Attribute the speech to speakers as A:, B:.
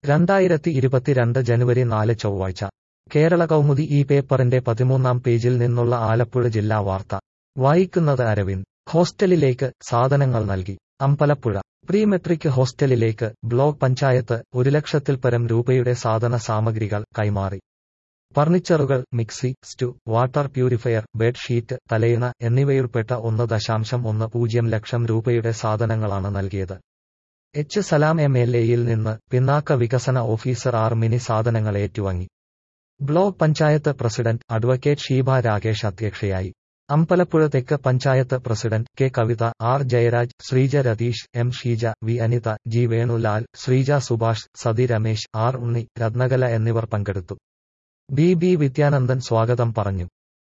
A: രണ്ടായിരത്തി ഇരുപത്തിരണ്ട് ജനുവരി നാല് ചൊവ്വാഴ്ച കേരള കൗമുദി ഈ പേപ്പറിന്റെ പതിമൂന്നാം പേജിൽ നിന്നുള്ള ആലപ്പുഴ ജില്ലാ വാർത്ത വായിക്കുന്നത് അരവിന്ദ് ഹോസ്റ്റലിലേക്ക് സാധനങ്ങൾ നൽകി അമ്പലപ്പുഴ പ്രീ മെട്രിക് ഹോസ്റ്റലിലേക്ക് ബ്ലോക്ക് പഞ്ചായത്ത് ഒരു ലക്ഷത്തിൽപ്പരം രൂപയുടെ സാധന സാമഗ്രികൾ കൈമാറി ഫർണിച്ചറുകൾ മിക്സി സ്റ്റു വാട്ടർ പ്യൂരിഫയർ ബെഡ്ഷീറ്റ് തലയിണ എന്നിവയുൾപ്പെട്ട ഒന്ന് ദശാംശം ഒന്ന് പൂജ്യം ലക്ഷം രൂപയുടെ സാധനങ്ങളാണ് നൽകിയത് എച്ച് സലാം എം എൽ എയിൽ നിന്ന് പിന്നാക്ക വികസന ഓഫീസർ ആർ മിനി സാധനങ്ങൾ ഏറ്റുവാങ്ങി block panchayat president advocate Sheeba Rakesh അധ്യക്ഷയായി അമ്പലപ്പുഴ തെക്ക് panchayat president K Kavitha R Jayaraj Sreeja Ratheesh M Sheeja V Anitha G Venulal Sreeja Subhash Sathi Ramesh R Unni Rathnakala എന്നിവർ പങ്കെടുത്തു ബി ബി വിദ്യാനന്ദൻ സ്വാഗതം പറഞ്ഞു